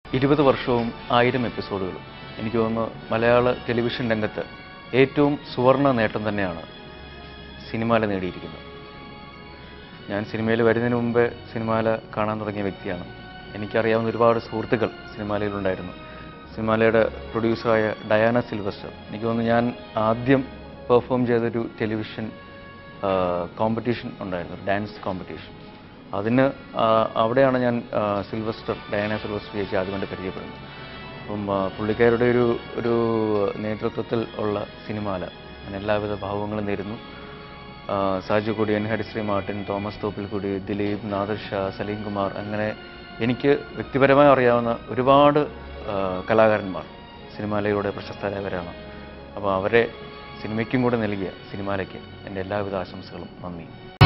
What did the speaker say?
ഇരുപത് വർഷവും ആയിരം എപ്പിസോഡുകളും എനിക്ക് തോന്നുന്നു മലയാള ടെലിവിഷൻ രംഗത്ത് ഏറ്റവും സുവർണ നേട്ടം തന്നെയാണ് സിനിമാല നേടിയിരിക്കുന്നത് ഞാൻ സിനിമയിൽ വരുന്നതിന് മുമ്പേ സിനിമാല കാണാൻ തുടങ്ങിയ വ്യക്തിയാണ് എനിക്കറിയാവുന്ന ഒരുപാട് സുഹൃത്തുക്കൾ സിനിമാലയിലുണ്ടായിരുന്നു സിനിമാലയുടെ പ്രൊഡ്യൂസറായ ഡയാന സിൽവസ്റ്റർ എനിക്ക് തോന്നുന്നു ഞാൻ ആദ്യം പെർഫോം ചെയ്തൊരു ടെലിവിഷൻ കോമ്പറ്റീഷൻ ഉണ്ടായിരുന്നു ഡാൻസ് കോമ്പറ്റീഷൻ അതിന് ആ, അവിടെയാണ് ഞാൻ ആ, സിൽവസ്റ്റർ ഡയാന സിൽവസ്റ്റർ ചേച്ചി ആദ്യമായിട്ട് പരിചയപ്പെടുന്നത് അപ്പം ആ, പുള്ളിക്കാരുടെ ഒരു ഒരു നേതൃത്വത്തിൽ ഉള്ള സിനിമാല ഞാൻ എല്ലാവിധ ഭാവങ്ങളും നേരുന്നു ആ, സാജു കുടിയൻ ഹരിശ്രീ മാർട്ടിൻ തോമസ് തോപ്പിൽക്കുടി ദിലീപ് നാദർ ഷാ സലീം കുമാർ അങ്ങനെ എനിക്ക് വ്യക്തിപരമായി അറിയാവുന്ന ഒരുപാട് ആ, കലാകാരന്മാർ സിനിമാലയിലൂടെ പ്രശസ്തരായവരാണ് അപ്പോൾ അവരെ സിനിമയ്ക്കും കൂടെ നൽകിയ സിനിമാലയ്ക്ക് എൻ്റെ എല്ലാവിധ ആശംസകളും നന്ദി